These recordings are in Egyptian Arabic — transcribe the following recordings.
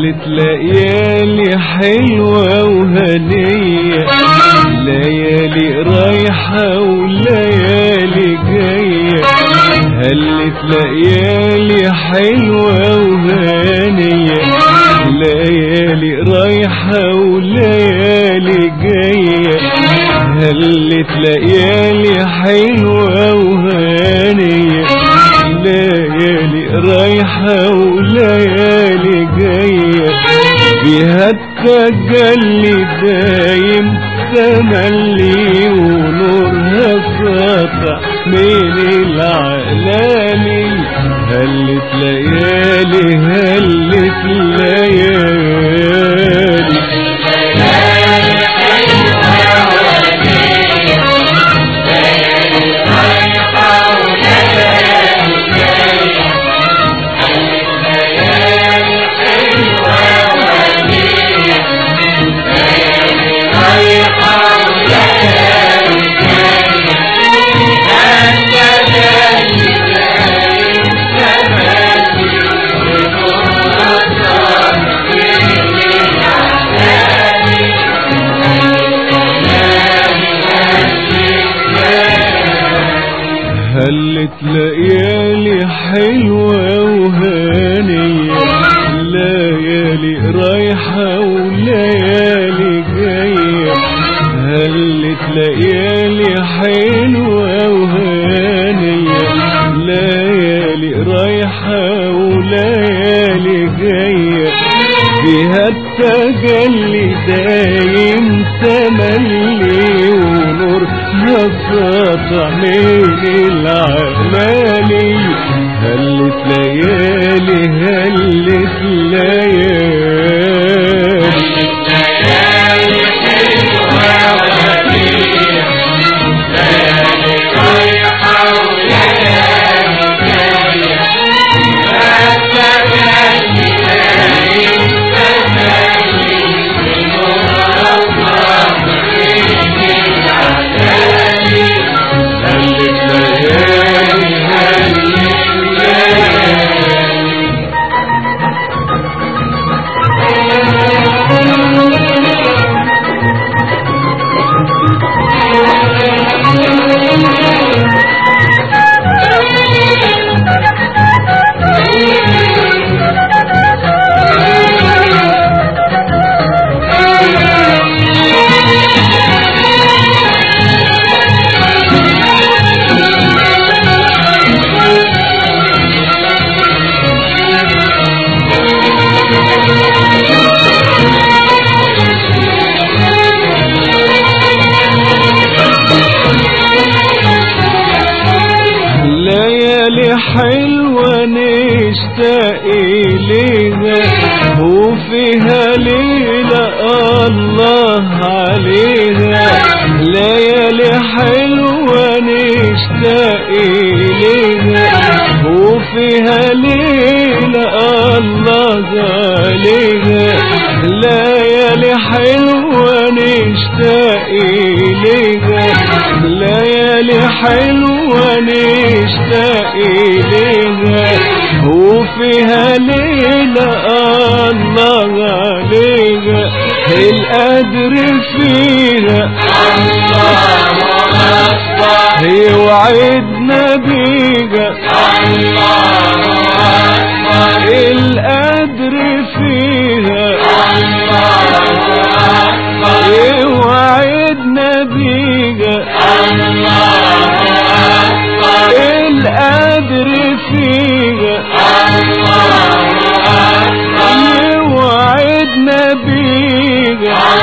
هلت ليالي حلوة وهنية ليالي رايحة وليالي جاية هلت ليالي حلوة وهنية ليالي رايحة وليالي جاية هلت ليالي حلوة وهنية ليالي رايحة وليالي جاية فيها التجلي دايم تملي ونورها ساطع من العلالي هلت ليالي هلت ليالي هلت ليالي حلوة وهانية ليالي رايحة وليالي جاية هلت ليالي حلوة وهانية ليالي رايحة وليالي جاية فيها التجلي دايم تملي ونور ساطع من العلالي هلت ليالي هلت ليالي ليالي حلوة نشتاق إليها وفيها ليلة الله عليها ليالي حلوة نشتاق إليها وفيها ليلة الله عليها ليالي حلوة نشتاق إليها ليالي حلوة نشتاق إليها وفيها ليلة الله عليها القدر فيها يوعدنا بيها القدر فيها يوعدنا بيها القدر فيها يوعدنا بيها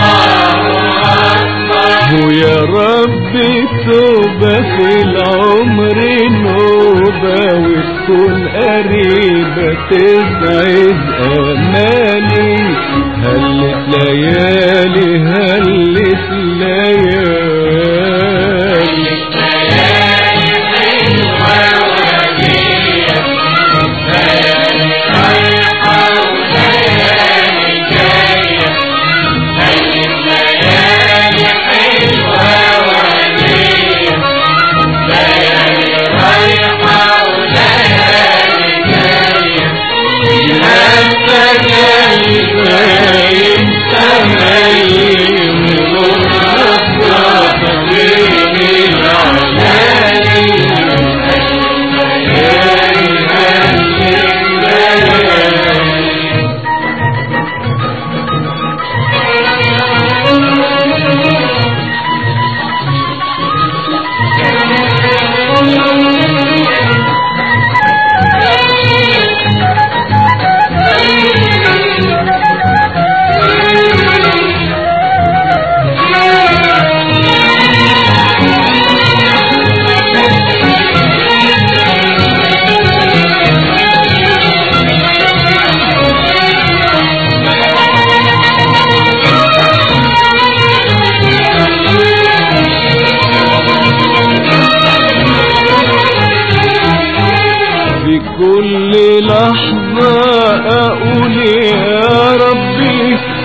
ويا رب توبة في العمر نوبة وتكون قريبة تسعد أمالي هلت ليالي هلت ليالي حتى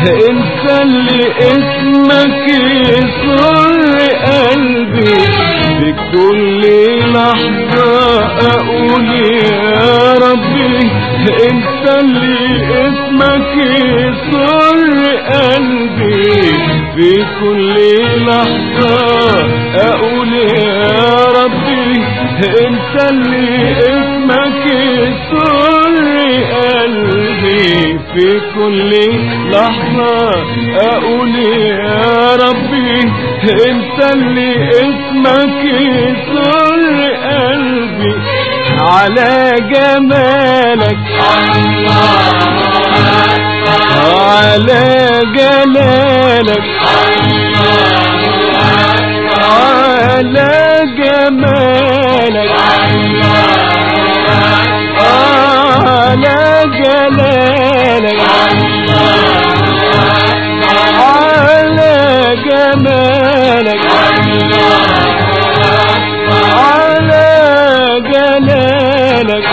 انت اللي اسمك يسر قلبي في كل لحظة اقول يا ربي انت اللي اسمك يسر قلبي في كل لحظة اقول يا ربي انت اللي اسمك يسر قلبي في كل لحظة اقول يا ربي انت اللي اسمك يسر قلبي على جمالك على جلالك على جمالك على جلالك على جمالك على جلالك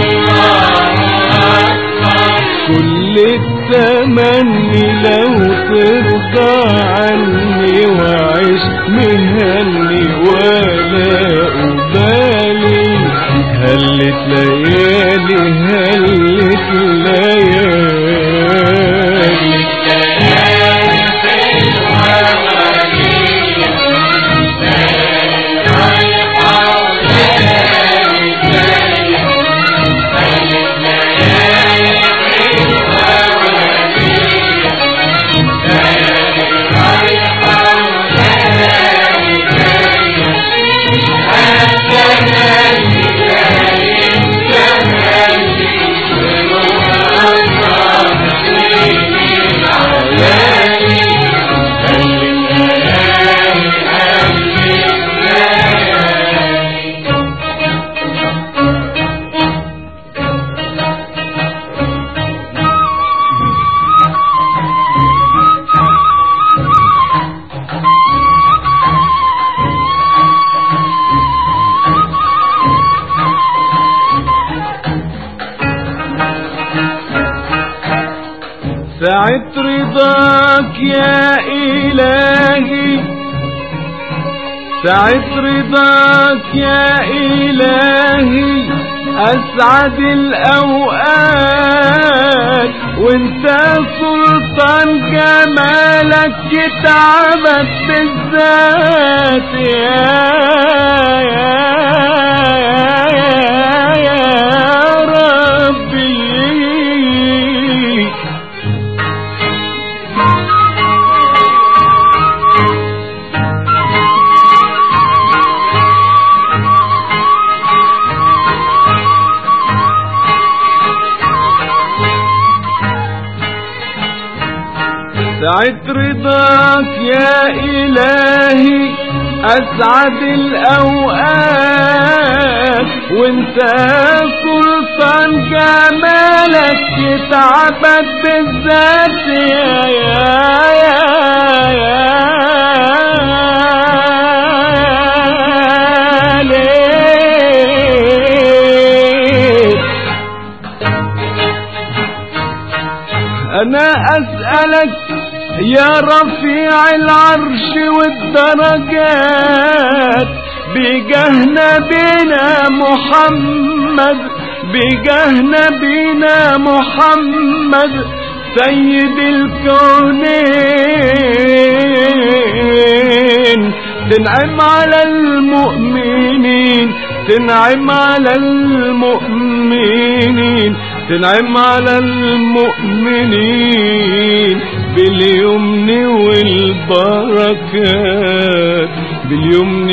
كل التمني لو ترضى عني وعيش مهني ولا أبالي هلت ليالي هلت ليالي سعة رضاك يا إلهي سعة رضاك يا إلهي أسعد الأوقات وانت سلطان جمالك يتعبد بالذات يا يا يا يا ربي سعة رضاك يا إلهي أسعد الأوقات وانت سلطان جمالك يتعبد بالذات يا يا يا يا ليل انا اسألك يا رفيع العرش والدرجات بجاه نبينا محمد بجاه نبينا محمد سيد الكونين تنعم على المؤمنين تنعم على المؤمنين تنعم على المؤمنين باليمن والبركات باليمن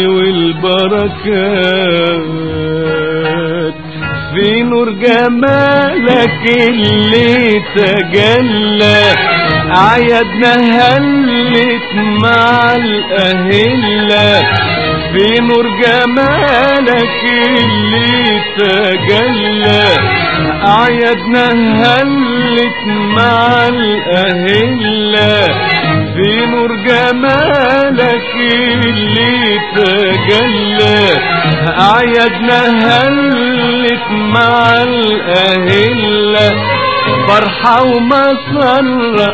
والبركات في نور جمالك اللي تجلى عيدنا هلت مع الأهلة في نور جمالك اللي تجلى أعيدنا هلت مع الأهلة في نور جمالك اللي تجلى أعيدنا هلت مع الأهلة فرحة ومسرة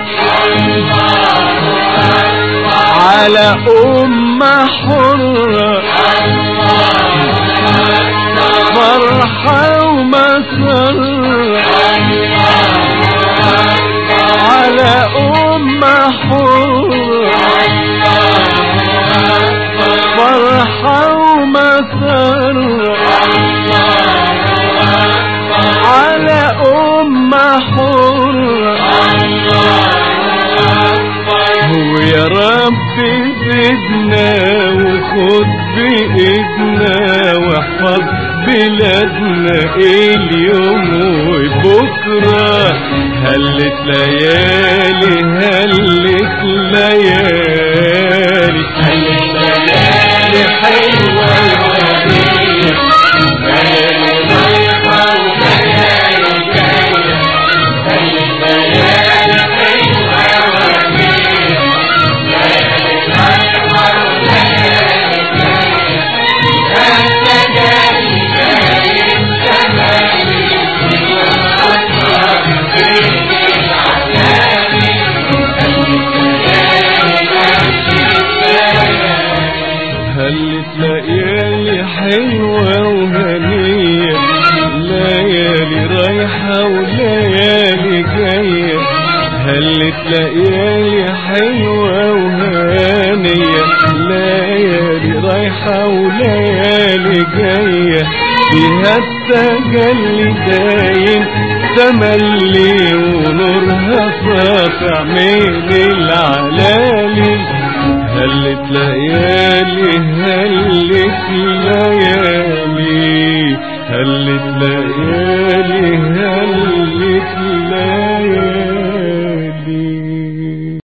على أمة حرة فرحة ومسرة على أمة حرة فرحة ومسرة على أمة حرة هو يا رب زدنا وخد بإيدنا واحفظ بلادنا اليوم وبكرة هلت ليالي هلت ليالي هلت ليالي حلوة وهدية ليالي رايحة وليالي جاية هلت ليالي حلوة وهدية ليالي رايحة وليالي جاية أنت جاي جاي الزماني والأطفال بين العلالي هلت ليالي حلوة وهنية ليالي رايحة وليالي جاية هلت ليالي حلوة وهانية ليالي رايحة وليالي جاية فيها التجلي دايم تملي ونورها ساطع من العلالي هلت ليالي هلت ليالي هلت ليالي هلت